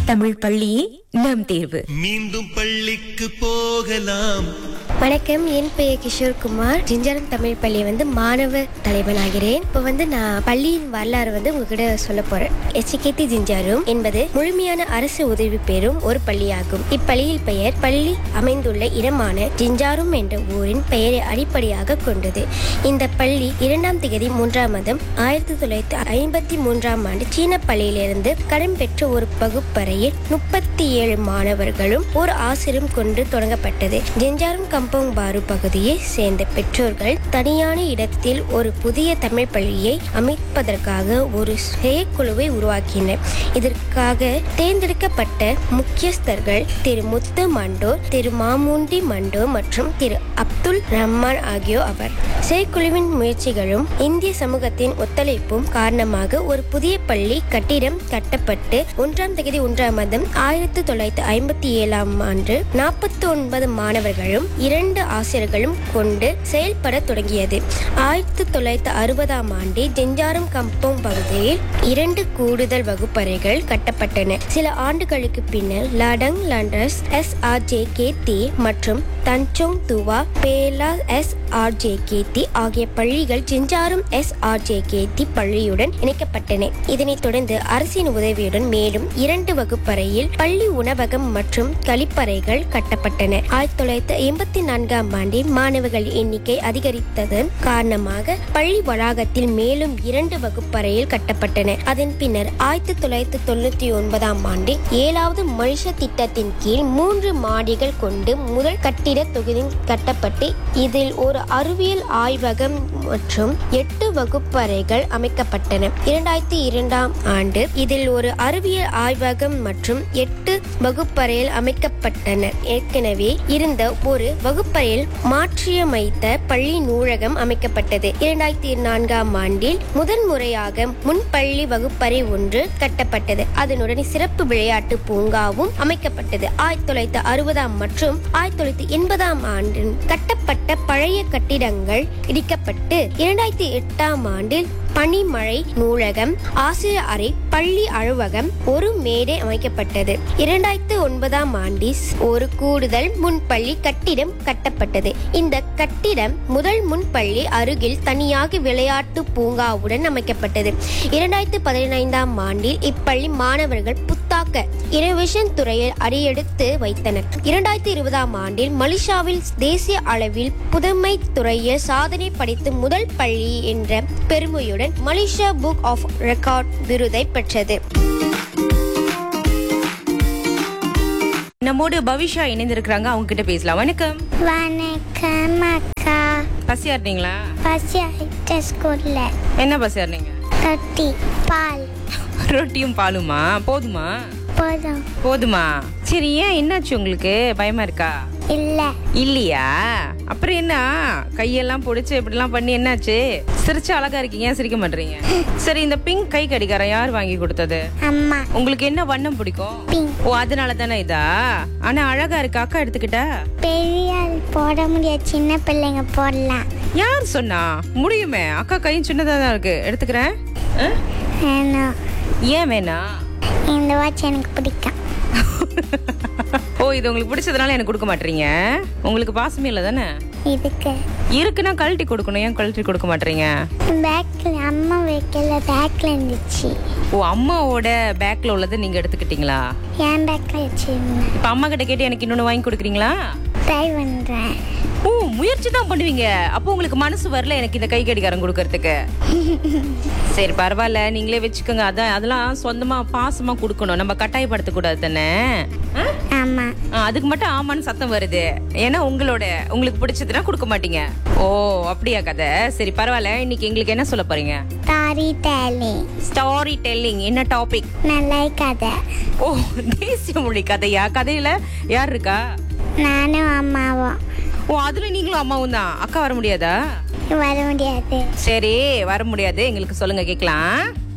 தமிழ் பள்ளியே நம் தேர்வு மீண்டும் பள்ளிக்கு போகலாம் வணக்கம் என் பெயர் கிஷோர்குமார் ஜிஞ்சரம் தமிழ் பள்ளி வந்து மாணவ தலைவனாகிறேன் இப்போ வந்து நான் பள்ளியின் வரலாறு வந்து உங்ககிட்ட சொல்ல போறேன் எச்சிகேத்தி ஜிஞ்சாரும் என்பது முழுமையான அரசு உதவி பெறும் ஒரு பள்ளியாகும் இப்பள்ளியில் பெயர் பள்ளி அமைந்துள்ள இடமான ஜிஞ்சாரும் என்ற ஊரின் பெயரை அடிப்படையாக கொண்டது இந்த பள்ளி இரண்டாம் திகதி மூன்றாம் மாதம் ஆயிரத்தி தொள்ளாயிரத்தி ஐம்பத்தி மூன்றாம் ஆண்டு சீன பள்ளியிலிருந்து கடன் பெற்ற ஒரு வகுப்பறையில் முப்பத்தி ஏழு மாணவர்களும் ஒரு ஆசிரியரும் கொண்டு தொடங்கப்பட்டது ஜெஞ்சாரும் கம்பங் பாரு பகுதியை சேர்ந்த பெற்றோர்கள் தனியான இடத்தில் ஒரு புதிய தமிழ் பள்ளியை அமைப்பதற்காக ஒரு செயற்குழுவை உருவாக்கினர் இதற்காக தேர்ந்தெடுக்கப்பட்ட முக்கியஸ்தர்கள் திரு முத்து மண்டோர் திரு மாமுண்டி மண்டோர் மற்றும் திரு அப்துல் ரஹ்மான் ஆகியோர் அவர் செயற்குழுவின் முயற்சிகளும் இந்திய சமூகத்தின் ஒத்துழைப்பும் காரணமாக ஒரு புதிய பள்ளி கட்டிடம் கட்டப்பட்டு ஒன்றாம் தேதி ஒன்றாம் மாதம் ஆயிரத்தி தொள்ளாயிரத்தி ஐம்பத்தி ஏழாம் ஆண்டு நாற்பத்தி ஒன்பது மாணவர்களும் இரண்டு ஆசிரியர்களும் கொண்டு செயல்பட தொடங்கியது ஆயிரத்தி தொள்ளாயிரத்தி அறுபதாம் ஆண்டு ஜெஞ்சாரம் கம்பம் பகுதியில் இரண்டு கூடுதல் வகுப்பறைகள் கட்டப்பட்டன சில ஆண்டுகளுக்கு பின்னர் Ladang Landers S R J K T மற்றும் Tanjong Dua Belas S R J K T ஆகிய பள்ளிகள் ஜிஞ்சாரும் S R J K T பள்ளியுடன் இணைக்கப்பட்டன இதனைத் தொடர்ந்து அரசின் உதவியுடன் மேலும் இரண்டு வகுப்பறையில் பள்ளி உணவகம் மற்றும் கழிப்பறைகள் கட்டப்பட்டன ஆயிரத்தி தொள்ளாயிரத்தி எண்பத்தி நான்காம் ஆண்டில் மாணவர்கள் எண்ணிக்கை அதிகரித்ததன் காரணமாக பள்ளி வளாகத்தில் மேலும் இரண்டு வகுப்பறையில் கட்டப்பட்டன அதன் பின்னர் ஆயிரத்தி தொள்ளாயிரத்தி தொண்ணூத்தி ஒன்பதாம் ஆண்டு ஏழாவது மனுஷ திட்டத்தின் கீழ் மூன்று மாடிகள் கொண்டு முதல் கட்டிட தொகுதி கட்டப்பட்டு இதில் ஒரு அறிவியல் ஆய்வகம் மற்றும் எட்டு வகுப்பறைகள் அமைக்கப்பட்டன இரண்டாயிரத்தி இரண்டாம் ஆண்டு இதில் ஒரு அறிவியல் ஆய்வகம் மற்றும் எட்டு வகுப்பறையில் அமைக்கப்பட்டன ஏற்கனவே இருந்த ஒரு வகுப்பறையில் மாற்றியமைத்த பள்ளி நூலகம் அமைக்கப்பட்டது இரண்டாயிரத்தி நான்காம் ஆண்டில் முதன்முறையாக முன்பள்ளி வகுப்பறை ஒன்று கட்டப்பட்டது அதனுடன் சிறப்பு விளையாட்டு பூங்காவும் அமைக்கப்பட்டது ஆயிரத்தி தொள்ளாயிரத்தி அறுபதாம் மற்றும் ஆயிரத்தி தொள்ளாயிரத்தி எண்பதாம் ஆண்டு கட்டப்பட்ட பழைய கட்டிடங்கள் இடிக்கப்பட்டு இரண்டாயிரத்தி எட்டாம் ஆண்டில் பனிமழை நூலகம் ஆசிரியர் அறை பள்ளி அலுவலகம் ஒரு மேடை அமைக்கப்பட்டது இரண்டாயிரத்தி ஒன்பதாம் ஆண்டில் ஒரு கூடுதல் முன்பள்ளி கட்டிடம் கட்டப்பட்டது இந்த கட்டிடம் முதல் முன்பள்ளி அருகில் தனியாக விளையாட்டு பூங்காவுடன் அமைக்கப்பட்டது இரண்டாயிரத்தி பதினைந்தாம் ஆண்டில் இப்பள்ளி மாணவர்கள் புத்தாக்க இனோவேஷன் துறையில் அடியெடுத்து வைத்தனர் இரண்டாயிரத்தி இருபதாம் ஆண்டில் மலேசியாவில் தேசிய அளவில் புதுமை துறையில் சாதனை படைத்து முதல் பள்ளி என்ற பெருமையுடன் மலேசியா புக் ஆஃப் ரெக்கார்ட் விருதை பெற்றது நம்மோடு பவிஷா இணைந்திருக்கிறாங்க அவங்க கிட்ட பேசலாம் வணக்கம் வணக்கம் அக்கா பசியா இருந்தீங்களா பசி ஆயிட்ட ஸ்கூல்ல என்ன பசியா இருந்தீங்க தொட்டி பால் ரொட்டியும் பாலுமா போதுமா போதும் போதுமா சரி ஏன் என்னாச்சு உங்களுக்கு பயமா இருக்கா இல்ல இல்லையா அப்புறம் என்ன கையெல்லாம் பிடிச்சு இப்படிலாம் பண்ணி என்னாச்சு சிரிச்சு அழகா இருக்கீங்க ஏன் சிரிக்க மாட்டீங்க சரி இந்த பிங்க் கை கடிகாரம் யார் வாங்கி கொடுத்தது அம்மா உங்களுக்கு என்ன வண்ணம் பிடிக்கும் Pink. ஓ அதனால தானே இதா ஆனா அழகா இருக்கு அக்கா எடுத்துக்கிட்டா பெரிய ஆள் போட முடியாது சின்ன பிள்ளைங்க போடலாம் யார் சொன்னா முடியுமே அக்கா கையும் சின்னதா தான் இருக்கு எடுத்துக்கிறேன் ஆ? வேணும் ஏன் வேணாம் இந்த வாட்ச் எனக்கு பிடிக்கும் ஓ இது உங்களுக்கு பிடிச்சதுனால எனக்கு கொடுக்க மாட்டீங்க உங்களுக்கு பாசமே இல்லை தானே இதுக்கு இருக்குன்னா கழட்டி கொடுக்கணும் ஏன் கழட்டி கொடுக்க மாட்டீங்க பேக்ல அம்மா வைக்கல பேக்ல இருந்துச்சு ஓ அம்மாவோட பேக்ல உள்ளதை நீங்க எடுத்துக்கிட்டீங்களா என் பேக்ல வச்சிருந்தேன் இப்ப அம்மா கிட்ட கேட்டு எனக்கு இன்னொன்னு வாங்கி கொடுக்குறீங்களா ட்ரை பண்றேன் ஓ முயற்சி தான் பண்ணுவீங்க அப்போ உங்களுக்கு மனசு வரல எனக்கு இந்த கை கடிகாரம் கொடுக்கறதுக்கு சரி பரவாயில்ல நீங்களே வச்சுக்கோங்க அதான் அதெல்லாம் சொந்தமா பாசமா கொடுக்கணும் நம்ம கட்டாயப்படுத்த கூடாது தானே ஆ? ஆமா ஆ, அதுக்கு மட்டும் ஆமான்னு சத்தம் வருது ஏன்னா உங்களோட உங்களுக்கு பிடிச்சதுன்னா கொடுக்க மாட்டீங்க ஓ அப்படியா கதை சரி பரவாயில்ல இன்னைக்கு எங்களுக்கு என்ன சொல்ல போறீங்க தாரி டேலி ஸ்டாரி டெல்லிங் என்ன டாபிக் நல்ல கதை ஓ தேசிய மொழி கதையா கதையில யார் இருக்கா நானும் அம்மாவும் ஓ அதுல நீங்களும் அம்மாவும் தான் அக்கா வர முடியாதா வர முடியாது சரி வர முடியாது எங்களுக்கு சொல்லுங்க கேக்கலாம்